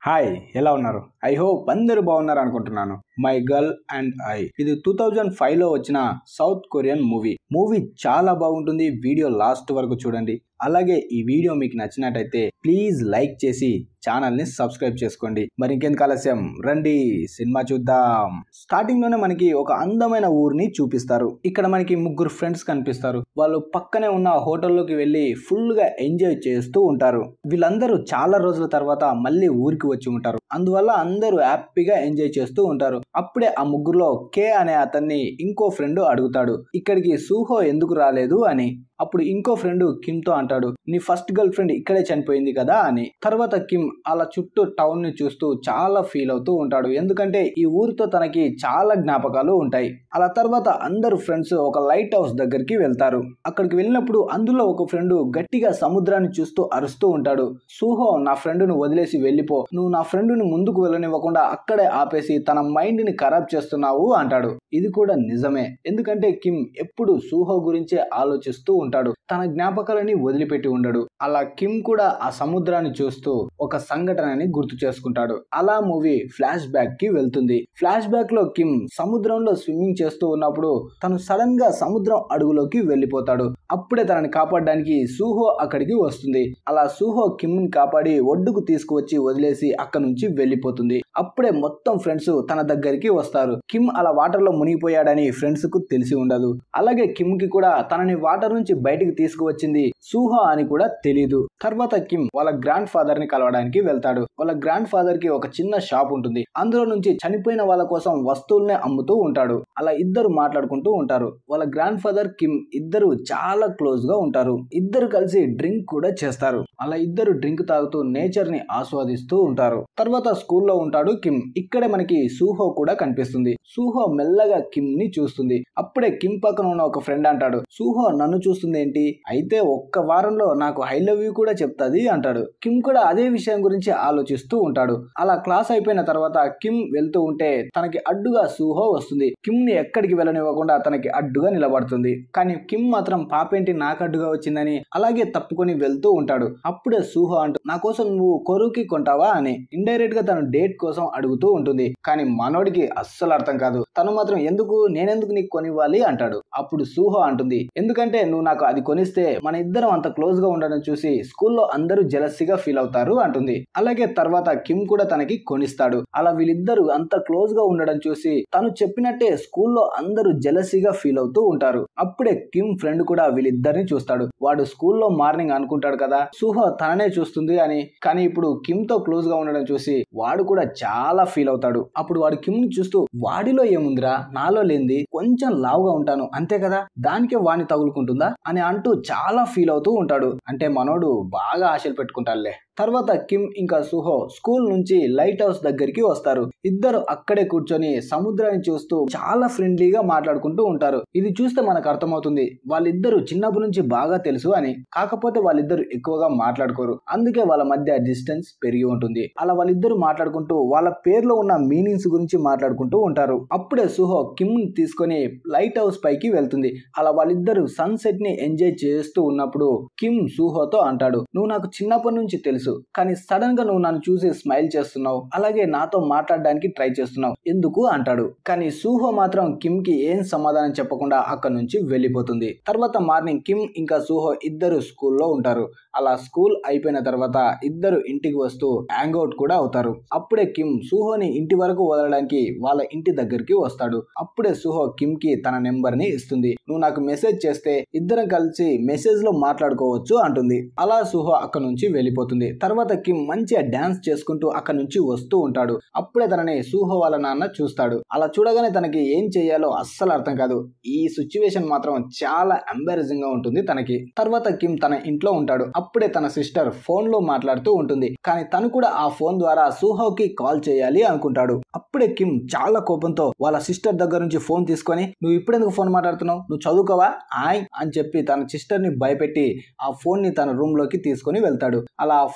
hi ఎలా ఉన్నారు I hope అందరూ బాగున్నారు అనుకుంటున్నాను మై గర్ల్ అండ్ ఐ ఇది టూ థౌజండ్ ఫైవ్ లో వచ్చిన సౌత్ కొరియన్ మూవీ మూవీ చాలా బాగుంటుంది వీడియో లాస్ట్ వరకు చూడండి అలాగే ఈ వీడియో మీకు నచ్చినట్టయితే ప్లీజ్ లైక్ చేసి ఛానల్ ని సబ్స్క్రైబ్ చేసుకోండి మరి ఇంకెందుకు ఆలస్యం రండి సినిమా చూద్దాం స్టార్టింగ్ లోనే మనకి ఒక అందమైన ఊరిని చూపిస్తారు ఇక్కడ మనకి ముగ్గురు ఫ్రెండ్స్ కనిపిస్తారు వాళ్ళు పక్కనే ఉన్న హోటల్లోకి వెళ్ళి ఫుల్ గా ఎంజాయ్ చేస్తూ ఉంటారు వీళ్ళందరూ చాలా రోజుల తర్వాత మళ్ళీ ఊరికి వచ్చి ఉంటారు అందువల్ల అందరూ హ్యాపీగా ఎంజాయ్ చేస్తూ ఉంటారు అప్పుడే ఆ ముగ్గురులో కే అనే అతన్ని ఇంకో ఫ్రెండ్ అడుగుతాడు ఇక్కడికి సూహో ఎందుకు రాలేదు అని అప్పుడు ఇంకో ఫ్రెండ్ కిమ్ తో అంటాడు నీ ఫస్ట్ గర్ల్ ఫ్రెండ్ ఇక్కడే చనిపోయింది కదా అని తర్వాత కిమ్ అలా చుట్టూ టౌన్ ని చూస్తూ చాలా ఫీల్ అవుతూ ఉంటాడు ఎందుకంటే ఈ ఊరితో తనకి చాలా జ్ఞాపకాలు ఉంటాయి అలా తర్వాత అందరు ఫ్రెండ్స్ ఒక లైట్ హౌస్ దగ్గరికి వెళ్తారు అక్కడికి వెళ్ళినప్పుడు అందులో ఒక ఫ్రెండ్ గట్టిగా సముద్రాన్ని చూస్తూ అరుస్తూ ఉంటాడు సూహో నా ఫ్రెండ్ ను వదిలేసి వెళ్ళిపో నువ్వు నా ఫ్రెండ్ ని ముందుకు వెళ్ళనివ్వకుండా అక్కడే ఆపేసి తన మైండ్ ని ఖరాబ్ చేస్తున్నావు అంటాడు ఇది కూడా నిజమే ఎందుకంటే కిమ్ ఎప్పుడు సూహో గురించే ఆలోచిస్తూ ఉంటాడు తన జ్ఞాపకాలని వదిలిపెట్టి ఉండడు అలా కిమ్ కూడా ఆ సముద్రాన్ని చూస్తూ ఒక సంఘటనని గుర్తు చేసుకుంటాడు అలా మూవీ ఫ్లాష్ బ్యాక్ కి వెళ్తుంది ఫ్లాష్ బ్యాక్ లో కిమ్ సముద్రంలో స్విమ్మింగ్ చేస్తూ ఉన్నప్పుడు తను సడన్ గా సముద్రం అడుగులోకి వెళ్ళిపోతాడు అప్పుడే తనని కాపాడడానికి సూహో అక్కడికి వస్తుంది అలా సూహో కిమ్ ని కాపాడి ఒడ్డుకు తీసుకువచ్చి వదిలేసి అక్కడ నుంచి వెళ్ళిపోతుంది అప్పుడే మొత్తం ఫ్రెండ్స్ తన దగ్గరికి వస్తారు కిమ్ అలా వాటర్ లో మునిగిపోయాడని ఫ్రెండ్స్ కు తెలిసి ఉండదు అలాగే కిమ్ కి కూడా తనని వాటర్ నుంచి బయటికి తీసుకువచ్చింది సూహో అని కూడా తెలియదు తర్వాత కిమ్ వాళ్ళ గ్రాండ్ ఫాదర్ ని కలవడానికి వెళ్తాడు వాళ్ళ గ్రాండ్ ఫాదర్ కి ఒక చిన్న షాప్ ఉంటుంది అందులో నుంచి చనిపోయిన వాళ్ళ కోసం వస్తువుల్నే అమ్ముతూ ఉంటాడు అలా ఇద్దరు మాట్లాడుకుంటూ ఉంటారు వాళ్ళ గ్రాండ్ ఫాదర్ కిమ్ ఇద్దరు చాలా క్లోజ్ గా ఉంటారు ఇద్దరు కలిసి డ్రింక్ కూడా చేస్తారు అలా ఇద్దరు డ్రింక్ తాగుతూ నేచర్ ని ఆస్వాదిస్తూ ఉంటారు తర్వాత స్కూల్లో ఉంటాడు కిమ్ ఇక్కడే మనకి సూహో కూడా కనిపిస్తుంది సూహో మెల్లగా కిమ్ ని చూస్తుంది అప్పుడే కిమ్ పక్కన ఉన్న ఒక ఫ్రెండ్ అంటాడు సూహో నన్ను చూస్తుంది ఏంటి అయితే ఒక్క వారంలో నాకు ఐ లవ్ యూ కూడా చెప్తాది అంటాడు కిమ్ కూడా అదే విషయం గురించి ఆలోచిస్తూ ఉంటాడు అలా క్లాస్ అయిపోయిన తర్వాత కిమ్ వెళ్తూ ఉంటే తనకి అడ్డుగా సూహో వస్తుంది కిమ్ ని ఎక్కడికి వెళ్ళనివ్వకుండా తనకి అడ్డుగా నిలబడుతుంది కానీ కిమ్ మాత్రం పాపేంటి నాకు అడ్డుగా వచ్చిందని అలాగే తప్పుకొని వెళ్తూ ఉంటాడు అప్పుడే సూహో అంటూ నా కోసం నువ్వు కొరుకి కొంటావా అని ఇండైరెక్ట్ గా తను డేట్ కోసం అడుగుతూ ఉంటుంది కానీ మనోడికి అస్సలు అర్థం కాదు తను మాత్రం ఎందుకు నేనెందుకు నీకు కొనివ్వాలి అంటాడు అప్పుడు సూహో అంటుంది ఎందుకంటే నువ్వు నాకు అది కొనిస్తే మన ఇద్దరం అంత క్లోజ్ గా ఉండడం చూసి స్కూల్లో అందరూ జలస్సీగా ఫీల్ అవుతారు అంటుంది అలాగే తర్వాత కిమ్ కూడా తనకి కొనిస్తాడు అలా వీళ్ళిద్దరూ అంత క్లోజ్ గా ఉండడం చూసి తను చెప్పినట్టే స్కూల్లో అందరూ జలసీగా ఫీల్ అవుతూ ఉంటారు అప్పుడే కిమ్ ఫ్రెండ్ కూడా వీళ్ళిద్దరిని చూస్తాడు వాడు స్కూల్లో మార్నింగ్ అనుకుంటాడు కదా సూహో తననే చూస్తుంది అని కానీ ఇప్పుడు కిమ్ తో క్లోజ్ గా ఉండడం చూసి వాడు కూడా చాలా ఫీల్ అవుతాడు అప్పుడు వాడు కిమ్ ని చూస్తూ వాడిలో ఏముందిరా నాలో లేనిది కొంచెం లావుగా ఉంటాను అంతే కదా దానికే వాణ్ణి తగులుకుంటుందా అని అంటూ చాలా ఫీల్ అవుతూ ఉంటాడు అంటే మనోడు బాగా ఆశలు పెట్టుకుంటాడులే తర్వాత కిమ్ ఇంకా సుహో స్కూల్ నుంచి లైట్ హౌస్ దగ్గరికి వస్తారు ఇద్దరు అక్కడే కూర్చొని సముద్రాన్ని చూస్తూ చాలా ఫ్రెండ్లీగా మాట్లాడుకుంటూ ఉంటారు ఇది చూస్తే మనకు అర్థమవుతుంది వాళ్ళిద్దరు చిన్నప్పటి నుంచి బాగా తెలుసు అని కాకపోతే వాళ్ళిద్దరు ఎక్కువగా మాట్లాడుకోరు అందుకే వాళ్ళ మధ్య డిస్టెన్స్ పెరిగి ఉంటుంది అలా వాళ్ళిద్దరు మాట్లాడుకుంటూ వాళ్ళ పేర్లో ఉన్న మీనింగ్స్ గురించి మాట్లాడుకుంటూ ఉంటారు అప్పుడే సుహో కిమ్ తీసుకొని లైట్ హౌస్ పైకి వెళ్తుంది అలా వాళ్ళిద్దరు సన్సెట్ ని ఎంజాయ్ చేస్తూ ఉన్నప్పుడు కిమ్ సూహోతో అంటాడు నువ్వు నాకు చిన్నప్పటి నుంచి తెలుసు కానీ సడన్ గా నువ్వు నన్ను చూసి స్మైల్ చేస్తున్నావు అలాగే నాతో మాట్లాడడానికి ట్రై చేస్తున్నావు ఎందుకు అంటాడు కానీ సూహో మాత్రం కిమ్ కి ఏం సమాధానం చెప్పకుండా అక్కడ నుంచి వెళ్ళిపోతుంది తర్వాత మార్నింగ్ కిమ్ ఇంకా సూహో ఇద్దరు స్కూల్లో ఉంటారు అలా స్కూల్ అయిపోయిన తర్వాత ఇద్దరు ఇంటికి వస్తూ హ్యాంగ్ అవుట్ కూడా అవుతారు అప్పుడే కిమ్ సూహోని ఇంటి వరకు వదలడానికి వాళ్ళ ఇంటి దగ్గరికి వస్తాడు అప్పుడే సూహో కిమ్ కి తన నెంబర్ ని ఇస్తుంది నువ్వు నాకు మెసేజ్ చేస్తే ఇద్దరం కలిసి మెసేజ్ లో మాట్లాడుకోవచ్చు అంటుంది అలా సూహో అక్కడ నుంచి వెళ్ళిపోతుంది తర్వాత కిమ్ మంచిగా డాన్స్ చేసుకుంటూ అక్కడ నుంచి వస్తూ ఉంటాడు అప్పుడే తనని సూహో వాళ్ళ నాన్న చూస్తాడు అలా చూడగానే తనకి ఏం చేయాలో అస్సలు అర్థం కాదు ఈ సిచ్యువేషన్ మాత్రం చాలా ఎంబారసింగ్ గా ఉంటుంది తనకి తర్వాత కిమ్ తన ఇంట్లో ఉంటాడు అప్పుడే తన సిస్టర్ ఫోన్ లో మాట్లాడుతూ ఉంటుంది కానీ తను కూడా ఆ ఫోన్ ద్వారా సూహోకి కాల్ చేయాలి అనుకుంటాడు అప్పుడే కిమ్ చాలా కోపంతో వాళ్ళ సిస్టర్ దగ్గర నుంచి ఫోన్ తీసుకొని నువ్వు ఇప్పుడెందుకు ఫోన్ మాట్లాడుతున్నావు నువ్వు చదువుకోవా ఆయ్ అని చెప్పి తన సిస్టర్ ని భయపెట్టి ఆ ఫోన్ ని తన రూమ్ లోకి తీసుకొని వెళ్తాడు అలా ఆ ఫోన్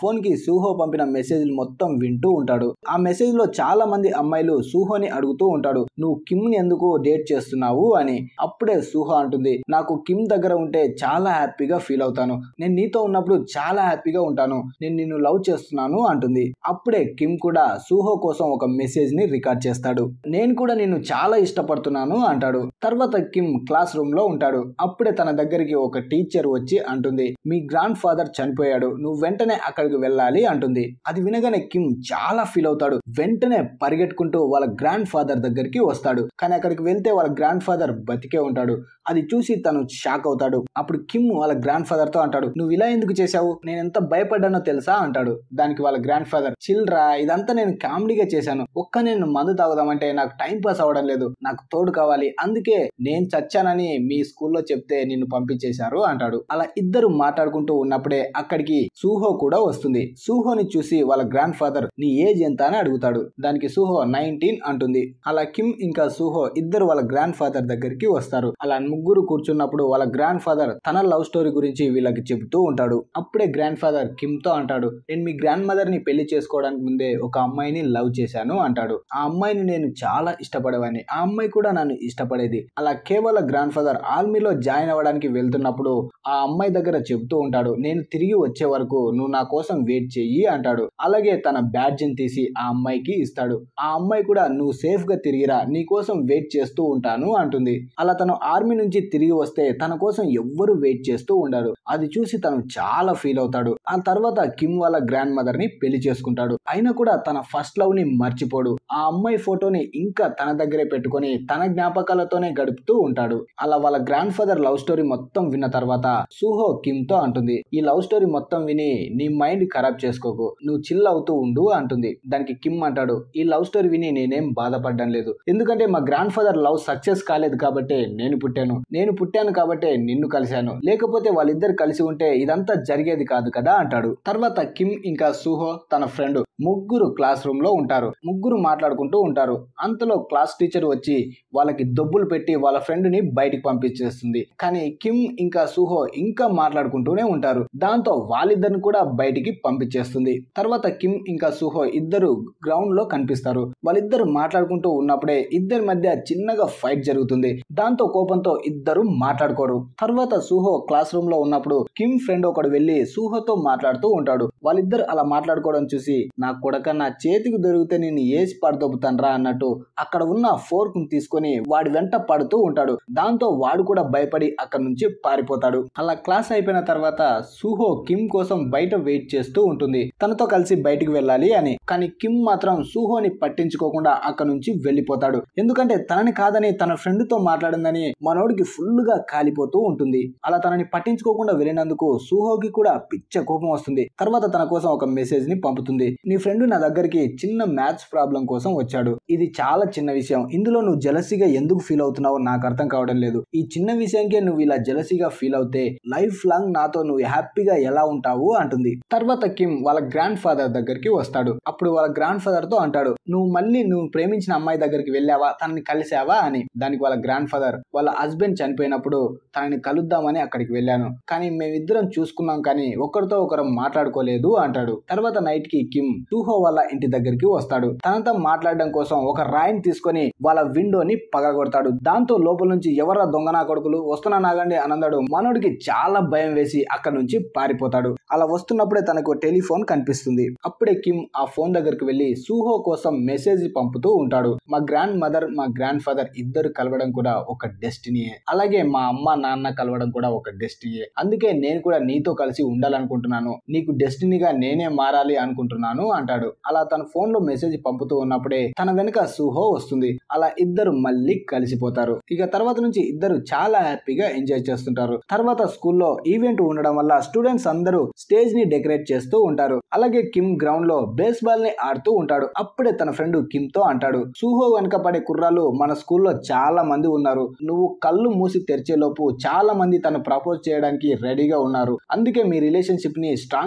ఫోన్ కి సూహో పంపిన మెసేజ్లు మొత్తం వింటూ ఉంటాడు ఆ మెసేజ్ లో చాలా మంది అమ్మాయిలు సూహోని అడుగుతూ ఉంటాడు నువ్వు కిమ్ ని ఎందుకు డేట్ చేస్తున్నావు అని అప్పుడే సూహో అంటుంది నాకు కిమ్ దగ్గర ఉంటే చాలా హ్యాపీగా ఫీల్ అవుతాను నేను నీతో ఉన్నప్పుడు చాలా హ్యాపీగా ఉంటాను నేను నిన్ను లవ్ చేస్తున్నాను అంటుంది అప్పుడే కిమ్ కూడా సూహో కోసం ఒక మెసేజ్ ని రికార్డ్ చేస్తాడు నేను కూడా నిన్ను చాలా ఇష్టపడుతున్నాను అంటాడు తర్వాత కిమ్ క్లాస్ రూమ్ లో ఉంటాడు అప్పుడే తన దగ్గరికి ఒక టీచర్ వచ్చి అంటుంది మీ గ్రాండ్ ఫాదర్ చనిపోయాడు నువ్వు వెంటనే అక్కడికి వెళ్ళాలి అంటుంది అది వినగానే కిమ్ చాలా ఫీల్ అవుతాడు వెంటనే పరిగెట్టుకుంటూ వాళ్ళ గ్రాండ్ ఫాదర్ దగ్గరికి వస్తాడు కానీ అక్కడికి వెళ్తే వాళ్ళ గ్రాండ్ ఫాదర్ బతికే ఉంటాడు అది చూసి తను షాక్ అవుతాడు అప్పుడు కిమ్ వాళ్ళ గ్రాండ్ ఫాదర్ తో అంటాడు నువ్వు ఇలా ఎందుకు చేశావు నేను ఎంత భయపడ్డానో తెలుసా అంటాడు దానికి వాళ్ళ గ్రాండ్ ఫాదర్ చిల్రా ఇదంతా నేను కామెడీగా చేశాను ఒక్క నేను మందు తాగుదామంటే నాకు టైం పాస్ అవ్వడం లేదు నాకు తోడు కావాలి అందుకే నేను చచ్చానని మీ స్కూల్లో చెప్తే నిన్ను పంపించేశారు అంటాడు అలా ఇద్దరు మాట్లాడుకుంటూ ఉన్నప్పుడే అక్కడికి సూహో కూడా వస్తుంది సూహోని చూసి వాళ్ళ గ్రాండ్ ఫాదర్ నీ ఏజ్ ఎంత అని అడుగుతాడు దానికి సూహో నైన్టీన్ అంటుంది అలా కిమ్ ఇంకా సూహో ఇద్దరు వాళ్ళ గ్రాండ్ ఫాదర్ దగ్గరికి వస్తారు అలా ముగ్గురు కూర్చున్నప్పుడు వాళ్ళ గ్రాండ్ ఫాదర్ తన లవ్ స్టోరీ గురించి వీళ్ళకి చెబుతూ ఉంటాడు అప్పుడే గ్రాండ్ ఫాదర్ కిమ్ తో అంటాడు నేను మీ గ్రాండ్ మదర్ ని పెళ్లి చేసుకోవడానికి ముందే ఒక అమ్మాయిని లవ్ చేశాను అంటాడు ఆ అమ్మాయిని నేను చాలా ఇష్టపడేవాడిని ఆ అమ్మాయి కూడా నన్ను ఇష్టపడేది అలా కేవలం గ్రాండ్ ఫాదర్ ఆర్మీలో జాయిన్ అవ్వడానికి వెళ్తున్నప్పుడు ఆ అమ్మాయి దగ్గర చెబుతూ ఉంటాడు నేను తిరిగి వచ్చే వరకు నువ్వు నా కోసం వెయిట్ చెయ్యి అంటాడు అలాగే తన బ్యాడ్జిని తీసి ఆ అమ్మాయికి ఇస్తాడు ఆ అమ్మాయి కూడా నువ్వు సేఫ్ గా తిరిగిరా నీ కోసం వెయిట్ చేస్తూ ఉంటాను అంటుంది అలా తను ఆర్మీ నుంచి తిరిగి వస్తే తన కోసం ఎవ్వరు వెయిట్ చేస్తూ ఉండరు అది చూసి తను చాలా ఫీల్ అవుతాడు ఆ తర్వాత కిమ్ వాళ్ళ గ్రాండ్ మదర్ ని పెళ్లి చేసుకుంటాడు అయినా కూడా తన ఫస్ట్ లవ్ ని మర్చిపోడు ఆ అమ్మాయి ఫోటోని ఇంకా తన దగ్గరే పెట్టుకొని తన జ్ఞాపకాలతోనే గడుపుతూ ఉంటాడు అలా వాళ్ళ గ్రాండ్ ఫాదర్ లవ్ స్టోరీ మొత్తం విన్న తర్వాత సూహో కిమ్ తో అంటుంది ఈ లవ్ స్టోరీ మొత్తం విని నీ మైండ్ ఖరాబ్ చేసుకోకు నువ్వు చిల్ అవుతూ ఉండు అంటుంది దానికి కిమ్ అంటాడు ఈ లవ్ స్టోరీ విని నేనేం బాధపడడం లేదు ఎందుకంటే మా గ్రాండ్ ఫాదర్ లవ్ సక్సెస్ కాలేదు కాబట్టి నేను పుట్టాను నేను పుట్టాను కాబట్టే నిన్ను కలిశాను లేకపోతే వాళ్ళిద్దరు కలిసి ఉంటే ఇదంతా జరిగేది కాదు కదా అంటాడు తర్వాత కిమ్ ఇంకా సూహో తన ఫ్రెండ్ ముగ్గురు క్లాస్ రూమ్ లో ఉంటారు ముగ్గురు మాట్లాడుకుంటూ ఉంటారు అంతలో క్లాస్ టీచర్ వచ్చి వాళ్ళకి దొబ్బులు పెట్టి వాళ్ళ ఫ్రెండ్ ని బయటికి పంపించేస్తుంది కానీ కిమ్ ఇంకా సూహో ఇంకా మాట్లాడుకుంటూనే ఉంటారు దాంతో వాళ్ళిద్దరిని కూడా బయటికి పంపించేస్తుంది తర్వాత కిమ్ ఇంకా సూహో ఇద్దరు గ్రౌండ్ లో కనిపిస్తారు వాళ్ళిద్దరు మాట్లాడుకుంటూ ఉన్నప్పుడే ఇద్దరి మధ్య చిన్నగా ఫైట్ జరుగుతుంది దాంతో కోపంతో ఇద్దరు మాట్లాడుకోరు తర్వాత సూహో క్లాస్ రూమ్ లో ఉన్నప్పుడు కిమ్ ఫ్రెండ్ ఒకడు వెళ్లి సూహోతో మాట్లాడుతూ ఉంటాడు వాళ్ళిద్దరు అలా మాట్లాడుకోవడం చూసి నా కొడక నా చేతికి దొరికితే నేను ఏసి పడదొబ్బుతానరా అన్నట్టు అక్కడ ఉన్న ఫోర్క్ ని తీసుకొని వాడి వెంట పడుతూ ఉంటాడు దాంతో వాడు కూడా భయపడి అక్కడ నుంచి పారిపోతాడు అలా క్లాస్ అయిపోయిన తర్వాత సూహో కిమ్ కోసం బయట వెయిట్ చేస్తూ ఉంటుంది తనతో కలిసి బయటికి వెళ్ళాలి అని కానీ కిమ్ మాత్రం సూహోని పట్టించుకోకుండా అక్కడ నుంచి వెళ్ళిపోతాడు ఎందుకంటే తనని కాదని తన ఫ్రెండ్ తో మాట్లాడిందని మనోడికి ఫుల్ గా కాలిపోతూ ఉంటుంది అలా తనని పట్టించుకోకుండా వెళ్ళినందుకు సూహోకి కూడా పిచ్చ కోపం వస్తుంది తర్వాత తన కోసం ఒక మెసేజ్ ని పంపుతుంది నీ ఫ్రెండ్ నా దగ్గరికి చిన్న మ్యాథ్స్ ప్రాబ్లం కోసం వచ్చాడు ఇది చాలా చిన్న విషయం ఇందులో నువ్వు జలసిగా ఎందుకు ఫీల్ అవుతున్నావో నాకు అర్థం కావడం లేదు ఈ చిన్న విషయానికే నువ్వు ఇలా జలసిగా ఫీల్ అవుతే లైఫ్ లాంగ్ నాతో నువ్వు హ్యాపీగా ఎలా ఉంటావు అంటుంది తర్వాత కిమ్ వాళ్ళ గ్రాండ్ ఫాదర్ దగ్గరికి వస్తాడు అప్పుడు వాళ్ళ గ్రాండ్ ఫాదర్ తో అంటాడు నువ్వు మళ్ళీ నువ్వు ప్రేమించిన అమ్మాయి దగ్గరికి వెళ్ళావా తనని కలిసావా అని దానికి వాళ్ళ గ్రాండ్ ఫాదర్ వాళ్ళ హస్బెండ్ చనిపోయినప్పుడు తనని కలుద్దామని అక్కడికి వెళ్ళాను కానీ మేమిద్దరం చూసుకున్నాం కానీ ఒకరితో ఒకరు మాట్లాడుకోలేదు అంటాడు తర్వాత నైట్ కి కిమ్ టూహో వాళ్ళ ఇంటి దగ్గరికి వస్తాడు తనతో మాట్లాడడం కోసం ఒక రాయిని తీసుకొని వాళ్ళ విండోని పగలగొడతాడు దాంతో లోపల నుంచి ఎవరా దొంగనా కొడుకులు వస్తున్నా నాగండి అనందాడు మనోడికి చాలా భయం వేసి అక్కడ నుంచి పారిపోతాడు అలా వస్తున్నప్పుడే తనకు టెలిఫోన్ కనిపిస్తుంది అప్పుడే కిమ్ ఆ ఫోన్ దగ్గరికి వెళ్లి సూహో కోసం మెసేజ్ పంపుతూ ఉంటాడు మా గ్రాండ్ మదర్ మా గ్రాండ్ ఫాదర్ ఇద్దరు కలవడం కూడా ఒక డెస్టినీయే అలాగే మా అమ్మ నాన్న కలవడం కూడా ఒక డెస్టినీయే అందుకే నేను కూడా నీతో కలిసి ఉండాలనుకుంటున్నాను నీకు డెస్టినీగా నేనే మారాలి అనుకుంటున్నాను అంటాడు అలా తన ఫోన్ లో మెసేజ్ పంపుతూ ఉన్నప్పుడే తన వెనుక సూహో వస్తుంది అలా ఇద్దరు మళ్ళీ కలిసిపోతారు ఇక తర్వాత నుంచి ఇద్దరు చాలా హ్యాపీగా ఎంజాయ్ చేస్తుంటారు తర్వాత స్కూల్లో ఈవెంట్ ఉండడం వల్ల స్టూడెంట్స్ అందరూ స్టేజ్ ని డెకరేట్ చేస్తూ ఉంటారు అలాగే కిమ్ గ్రౌండ్ లో బేస్ బాల్ ని ఆడుతూ ఉంటాడు అప్పుడే తన ఫ్రెండ్ కిమ్ తో అంటాడు సూహో వెనక పడే కుర్రాలు మన స్కూల్లో చాలా మంది ఉన్నారు నువ్వు కళ్ళు మూసి తెరిచేలోపు చాలా మంది తను ప్రపోజ్ చేయడానికి రెడీగా ఉన్నారు అందుకే మీ రిలేషన్షిప్ ని స్ట్రాంగ్ చేసుకోవడానికి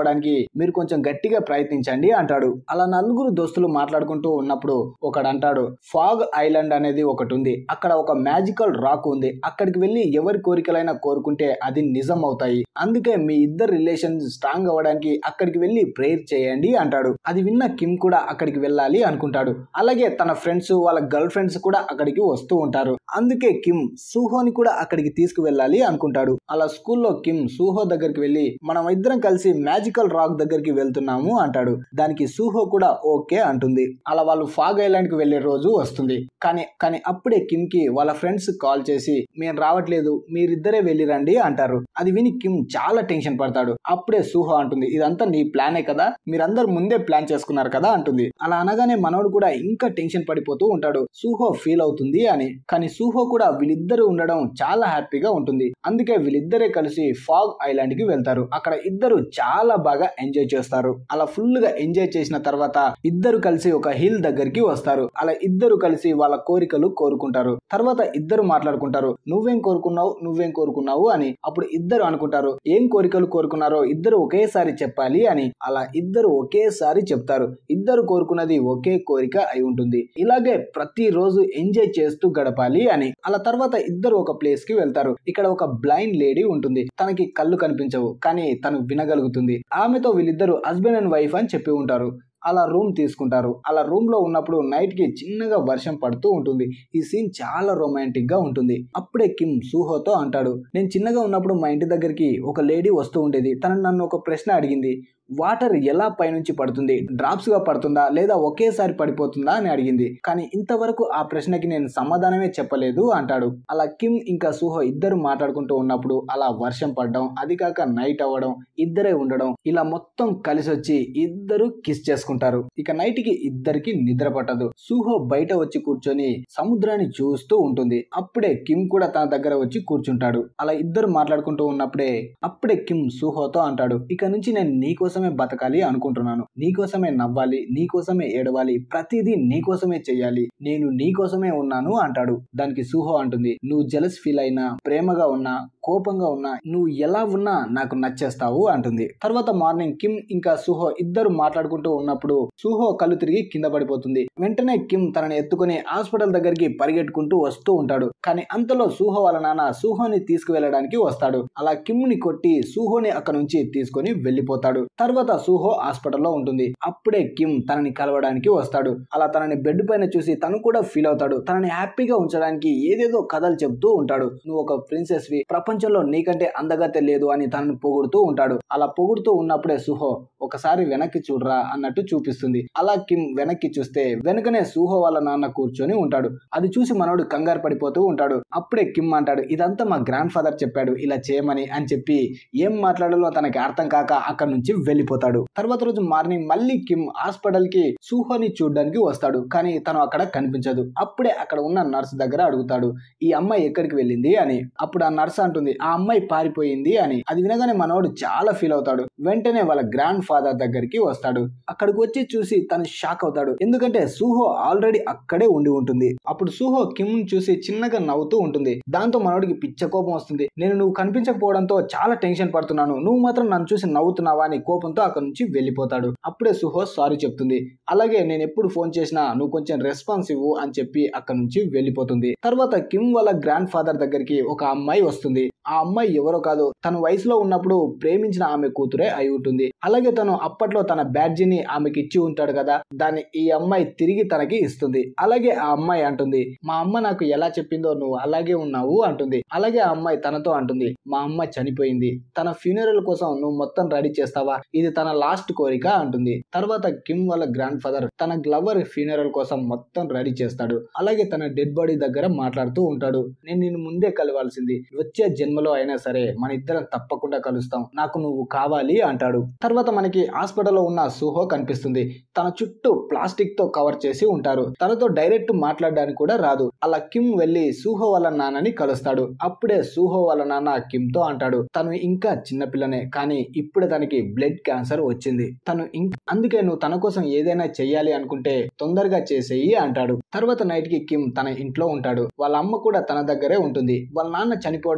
రావడానికి మీరు కొంచెం గట్టిగా ప్రయత్నించండి అంటాడు అలా నలుగురు దోస్తులు మాట్లాడుకుంటూ ఉన్నప్పుడు ఒకడు అంటాడు ఫాగ్ ఐలాండ్ అనేది ఒకటి ఉంది అక్కడ ఒక మ్యాజికల్ రాక్ ఉంది అక్కడికి వెళ్ళి ఎవరి కోరికలైనా కోరుకుంటే అది నిజం అవుతాయి అందుకే మీ ఇద్దరు రిలేషన్ స్ట్రాంగ్ అవ్వడానికి అక్కడికి వెళ్ళి ప్రేయర్ చేయండి అంటాడు అది విన్న కిమ్ కూడా అక్కడికి వెళ్ళాలి అనుకుంటాడు అలాగే తన ఫ్రెండ్స్ వాళ్ళ గర్ల్ ఫ్రెండ్స్ కూడా అక్కడికి వస్తూ ఉంటారు అందుకే కిమ్ సూహోని కూడా అక్కడికి తీసుకువెళ్ళాలి అనుకుంటాడు అలా స్కూల్లో కిమ్ సూహో దగ్గరికి వెళ్ళి మనం ఇద్దరం కలిసి మ్యాజికల్ రాక్ దగ్గరికి వెళ్తున్నాము అంటాడు దానికి సూహో కూడా ఓకే అంటుంది అలా వాళ్ళు ఫాగ్ ఐలాండ్ కి వెళ్లే రోజు వస్తుంది కానీ కానీ అప్పుడే కిమ్ కి వాళ్ళ ఫ్రెండ్స్ కాల్ చేసి మేము రావట్లేదు మీరిద్దరే వెళ్ళిరండి అంటారు అది విని కిమ్ చాలా టెన్షన్ పడతాడు అప్పుడే సూహో అంటుంది ఇదంతా నీ ప్లానే కదా మీరందరూ ముందే ప్లాన్ చేసుకున్నారు కదా అంటుంది అలా అనగానే మనోడు కూడా ఇంకా టెన్షన్ పడిపోతూ ఉంటాడు సూహో ఫీల్ అవుతుంది అని కానీ సూహో కూడా వీళ్ళిద్దరూ ఉండడం చాలా హ్యాపీగా ఉంటుంది అందుకే వీళ్ళిద్దరే కలిసి ఫాగ్ ఐలాండ్ కి వెళ్తారు అక్కడ ఇద్దరు చాలా బాగా ఎంజాయ్ చేస్తారు అలా ఫుల్ గా ఎంజాయ్ చేసిన తర్వాత ఇద్దరు కలిసి ఒక హిల్ దగ్గరికి వస్తారు అలా ఇద్దరు కలిసి వాళ్ళ కోరికలు కోరుకుంటారు తర్వాత ఇద్దరు మాట్లాడుకుంటారు నువ్వేం కోరుకున్నావు నువ్వేం కోరుకున్నావు అని అప్పుడు ఇద్దరు అనుకుంటారు ఏం కోరికలు కోరుకున్నారో ఇద్దరు ఒకేసారి చెప్పాలి అని అలా ఇద్దరు ఒకేసారి చెప్తారు ఇద్దరు కోరుకున్నది ఒకే కోరిక అయి ఉంటుంది ఇలాగే ప్రతి రోజు ఎంజాయ్ చేస్తూ గడపాలి అని అలా తర్వాత ఇద్దరు ఒక ప్లేస్ కి వెళ్తారు ఇక్కడ ఒక బ్లైండ్ లేడీ ఉంటుంది తనకి కళ్ళు కనిపించవు కానీ తను వినగలుగుతుంది ఆమెతో వీళ్ళిద్దరు హస్బెండ్ అండ్ వైఫ్ అని చెప్పి ఉంటారు అలా రూమ్ తీసుకుంటారు అలా రూమ్ లో ఉన్నప్పుడు నైట్ కి చిన్నగా వర్షం పడుతూ ఉంటుంది ఈ సీన్ చాలా రొమాంటిక్ గా ఉంటుంది అప్పుడే కిమ్ సూహోతో అంటాడు నేను చిన్నగా ఉన్నప్పుడు మా ఇంటి దగ్గరికి ఒక లేడీ వస్తూ ఉండేది తను నన్ను ఒక ప్రశ్న అడిగింది వాటర్ ఎలా పైనుంచి పడుతుంది డ్రాప్స్ గా పడుతుందా లేదా ఒకేసారి పడిపోతుందా అని అడిగింది కానీ ఇంతవరకు ఆ ప్రశ్నకి నేను సమాధానమే చెప్పలేదు అంటాడు అలా కిమ్ ఇంకా సూహో ఇద్దరు మాట్లాడుకుంటూ ఉన్నప్పుడు అలా వర్షం పడడం అది కాక నైట్ అవ్వడం ఇద్దరే ఉండడం ఇలా మొత్తం కలిసి వచ్చి ఇద్దరు కిస్ చేసుకుంటారు ఇక నైట్ కి ఇద్దరికి నిద్ర పట్టదు సూహో బయట వచ్చి కూర్చొని సముద్రాన్ని చూస్తూ ఉంటుంది అప్పుడే కిమ్ కూడా తన దగ్గర వచ్చి కూర్చుంటాడు అలా ఇద్దరు మాట్లాడుకుంటూ ఉన్నప్పుడే అప్పుడే కిమ్ సూహోతో అంటాడు ఇక నుంచి నేను నీకోసమే బతకాలి అనుకుంటున్నాను నీకోసమే నవ్వాలి నీకోసమే ఏడవాలి ప్రతిదీ నీకోసమే చెయ్యాలి నేను నీకోసమే ఉన్నాను అంటాడు దానికి సూహో అంటుంది నువ్వు జలస్ ఫీల్ అయినా ప్రేమగా ఉన్నా కోపంగా ఉన్నా నువ్వు ఎలా ఉన్నా నాకు నచ్చేస్తావు అంటుంది తర్వాత మార్నింగ్ కిమ్ ఇంకా సుహో ఇద్దరు మాట్లాడుకుంటూ ఉన్నప్పుడు సుహో కళ్ళు తిరిగి కింద పడిపోతుంది వెంటనే కిమ్ తనని ఎత్తుకుని హాస్పిటల్ దగ్గరికి పరిగెట్టుకుంటూ వస్తూ ఉంటాడు కానీ అంతలో సూహో వాళ్ళ నాన్న సూహోని తీసుకువెళ్ళడానికి వస్తాడు అలా కిమ్ ని కొట్టి సూహోని అక్కడ నుంచి తీసుకొని వెళ్ళిపోతాడు తర్వాత సూహో హాస్పిటల్లో ఉంటుంది అప్పుడే కిమ్ తనని కలవడానికి వస్తాడు అలా తనని బెడ్ పైన చూసి తను కూడా ఫీల్ అవుతాడు తనని హ్యాపీగా ఉంచడానికి ఏదేదో కథలు చెప్తూ ఉంటాడు నువ్వు ఒక ప్రిన్సెస్ వి ప్రపంచంలో నీకంటే అందగతే లేదు అని తనని పొగుడుతూ ఉంటాడు అలా పొగుడుతూ ఉన్నప్పుడే సుహో ఒకసారి వెనక్కి చూడరా అన్నట్టు చూపిస్తుంది అలా కిమ్ వెనక్కి చూస్తే వెనుకనే సూహో వాళ్ళ నాన్న కూర్చొని ఉంటాడు అది చూసి మనోడు కంగారు పడిపోతూ ఉంటాడు అప్పుడే కిమ్ అంటాడు ఇదంతా మా గ్రాండ్ ఫాదర్ చెప్పాడు ఇలా చేయమని అని చెప్పి ఏం మాట్లాడాలో తనకి అర్థం కాక అక్కడ నుంచి వెళ్ళిపోతాడు తర్వాత రోజు మార్నింగ్ మళ్ళీ కిమ్ హాస్పిటల్ కి సూహోని చూడడానికి వస్తాడు కానీ తను అక్కడ కనిపించదు అప్పుడే అక్కడ ఉన్న నర్స్ దగ్గర అడుగుతాడు ఈ అమ్మాయి ఎక్కడికి వెళ్ళింది అని అప్పుడు ఆ నర్స్ అంటుంది ఆ అమ్మాయి పారిపోయింది అని అది వినగానే మనోడు చాలా ఫీల్ అవుతాడు వెంటనే వాళ్ళ గ్రాండ్ ఫాదర్ దగ్గరికి వస్తాడు అక్కడికి వచ్చి చూసి తను షాక్ అవుతాడు ఎందుకంటే సూహో ఆల్రెడీ అక్కడే ఉండి ఉంటుంది అప్పుడు సూహో కిమ్ చూసి చిన్నగా నవ్వుతూ ఉంటుంది దాంతో మనోడికి పిచ్చ కోపం వస్తుంది నేను నువ్వు కనిపించకపోవడంతో చాలా టెన్షన్ పడుతున్నాను నువ్వు మాత్రం నన్ను చూసి నవ్వుతున్నావా అని కోపంతో అక్కడ నుంచి వెళ్ళిపోతాడు అప్పుడే సుహో సారీ చెప్తుంది అలాగే నేను ఎప్పుడు ఫోన్ చేసినా నువ్వు కొంచెం రెస్పాన్స్ ఇవ్వు అని చెప్పి అక్కడ నుంచి వెళ్ళిపోతుంది తర్వాత కిమ్ వాళ్ళ గ్రాండ్ ఫాదర్ దగ్గరికి ఒక అమ్మాయి వస్తుంది ఆ అమ్మాయి ఎవరో కాదు తన వయసులో ఉన్నప్పుడు ప్రేమించిన ఆమె కూతురే అయి ఉంటుంది అలాగే తను అప్పట్లో తన బ్యాడ్జీని ఆమెకి ఇచ్చి ఉంటాడు కదా దాన్ని ఈ అమ్మాయి తిరిగి తనకి ఇస్తుంది అలాగే ఆ అమ్మాయి అంటుంది మా అమ్మ నాకు ఎలా చెప్పిందో నువ్వు అలాగే ఉన్నావు అంటుంది అలాగే ఆ అమ్మాయి తనతో అంటుంది మా అమ్మ చనిపోయింది తన ఫ్యూనరల్ కోసం నువ్వు మొత్తం రెడీ చేస్తావా ఇది తన లాస్ట్ కోరిక అంటుంది తర్వాత కిమ్ వాళ్ళ గ్రాండ్ ఫాదర్ తన గ్లవర్ ఫ్యూనరల్ కోసం మొత్తం రెడీ చేస్తాడు అలాగే తన డెడ్ బాడీ దగ్గర మాట్లాడుతూ ఉంటాడు నేను నిన్ను ముందే కలవాల్సింది వచ్చే జన్మలో అయినా సరే మన ఇద్దరం తప్పకుండా కలుస్తాం నాకు నువ్వు కావాలి అంటాడు తర్వాత మనకి హాస్పిటల్లో ఉన్న సుహో కనిపిస్తుంది తన చుట్టూ ప్లాస్టిక్ తో కవర్ చేసి ఉంటారు తనతో డైరెక్ట్ మాట్లాడడానికి కూడా రాదు అలా కిమ్ వెళ్లి సూహో వాళ్ళ నాన్నని కలుస్తాడు అప్పుడే సూహో వాళ్ళ నాన్న కిమ్ తో అంటాడు తను ఇంకా చిన్నపిల్లనే కానీ ఇప్పుడే తనకి బ్లడ్ క్యాన్సర్ వచ్చింది తను ఇంక అందుకే నువ్వు తన కోసం ఏదైనా చెయ్యాలి అనుకుంటే తొందరగా చేసేయి అంటాడు తర్వాత నైట్ కి కిమ్ తన ఇంట్లో ఉంటాడు వాళ్ళ అమ్మ కూడా తన దగ్గరే ఉంటుంది వాళ్ళ నాన్న చనిపోవడం వల్ల వాళ్ళ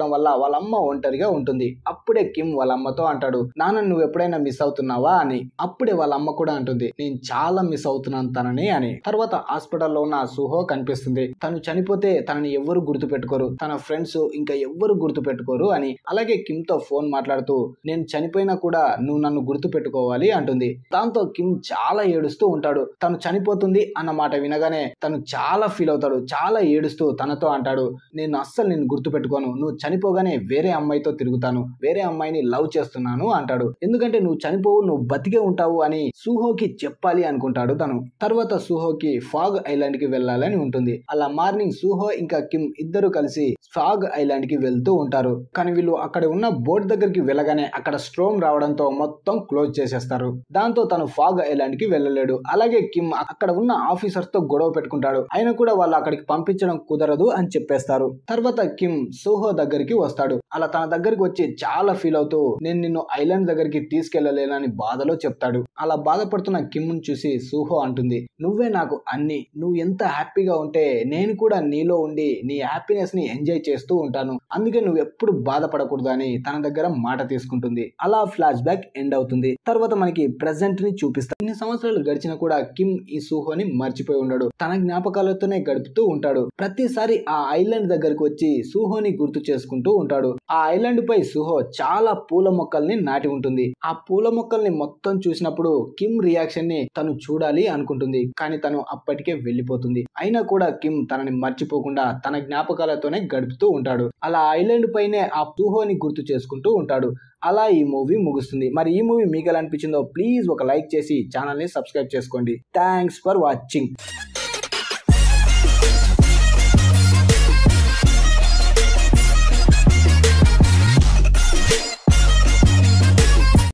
వాళ్ళ అమ్మ ఒంటరిగా ఉంటుంది అప్పుడే కిమ్ వాళ్ళ అమ్మతో అంటాడు నాన్న నువ్వు ఎప్పుడైనా మిస్ అవుతున్నావా అని అప్పుడే వాళ్ళ అమ్మ కూడా అంటుంది నేను చాలా మిస్ అవుతున్నాను తనని అని తర్వాత హాస్పిటల్లో ఉన్న సుహో కనిపిస్తుంది తను చనిపోతే తనని ఎవ్వరు గుర్తు పెట్టుకోరు తన ఫ్రెండ్స్ ఇంకా ఎవ్వరు గుర్తు పెట్టుకోరు అని అలాగే కిమ్ తో ఫోన్ మాట్లాడుతూ నేను చనిపోయినా కూడా నువ్వు నన్ను గుర్తు పెట్టుకోవాలి అంటుంది దాంతో కిమ్ చాలా ఏడుస్తూ ఉంటాడు తను చనిపోతుంది అన్న మాట వినగానే తను చాలా ఫీల్ అవుతాడు చాలా ఏడుస్తూ తనతో అంటాడు నేను అస్సలు నేను గుర్తు పెట్టుకోను నువ్వు చనిపోగానే వేరే అమ్మాయితో తిరుగుతాను వేరే అమ్మాయిని లవ్ చేస్తున్నాను అంటాడు ఎందుకంటే నువ్వు చనిపోవు నువ్వు బతికే ఉంటావు అని సూహోకి చెప్పాలి అనుకుంటాడు తను తర్వాత సూహోకి ఫాగ్ ఐలాండ్ కి వెళ్ళాలని ఉంటుంది అలా మార్నింగ్ సూహో ఇంకా కిమ్ ఇద్దరు కలిసి ఫాగ్ ఐలాండ్ కి వెళ్తూ ఉంటారు కానీ వీళ్ళు అక్కడ ఉన్న బోట్ దగ్గరికి వెళ్ళగానే అక్కడ స్ట్రోమ్ రావడంతో మొత్తం క్లోజ్ చేసేస్తారు దాంతో తను ఫాగ్ ఐలాండ్ కి వెళ్ళలేడు అలాగే కిమ్ అక్కడ ఉన్న ఆఫీసర్స్ తో గొడవ పెట్టుకుంటాడు అయినా కూడా వాళ్ళు అక్కడికి పంపించడం కుదరదు అని చెప్పేస్తారు తర్వాత కిమ్ సూహో దగ్గరికి వస్తాడు అలా తన దగ్గరికి వచ్చి చాలా ఫీల్ అవుతూ నేను నిన్ను ఐలాండ్ దగ్గరికి తీసుకెళ్లలేనని బాధలో చెప్తాడు అలా బాధపడుతున్న కిమ్ చూసి సూహో అంటుంది నువ్వే నాకు అన్ని నువ్వు ఎంత హ్యాపీగా ఉంటే నేను కూడా నీలో ఉండి నీ హ్యాపీనెస్ ని ఎంజాయ్ చేస్తూ ఉంటాను అందుకే నువ్వు ఎప్పుడు బాధపడకూడదు అని తన దగ్గర మాట తీసుకుంటుంది అలా ఫ్లాష్ బ్యాక్ ఎండ్ అవుతుంది తర్వాత మనకి ప్రెసెంట్ ని చూపిస్తారు ఇన్ని సంవత్సరాలు గడిచినా కూడా కిమ్ ఈ సూహోని మర్చిపోయి ఉండడు తన జ్ఞాపకాలతోనే గడుపుతూ ఉంటాడు ప్రతిసారి ఆ ఐలాండ్ దగ్గరకు వచ్చి సూహోని గుర్తు చేసుకుంటూ ఉంటాడు ఆ ఐలాండ్ పై సుహో చాలా పూల మొక్కల్ని నాటి ఉంటుంది ఆ పూల మొక్కల్ని మొత్తం చూసినప్పుడు కిమ్ రియాక్షన్ ని తను చూడాలి అనుకుంటుంది కానీ తను అప్పటికే వెళ్ళిపోతుంది అయినా కూడా కిమ్ తనని మర్చిపోకుండా తన జ్ఞాపకాలతోనే గడుపుతూ ఉంటాడు అలా ఐలాండ్ పైనే ఆ సుహోని గుర్తు చేసుకుంటూ ఉంటాడు అలా ఈ మూవీ ముగుస్తుంది మరి ఈ మూవీ మీకు ఎలా అనిపించిందో ప్లీజ్ ఒక లైక్ చేసి ఛానల్ని సబ్స్క్రైబ్ చేసుకోండి థ్యాంక్స్ ఫర్ వాచింగ్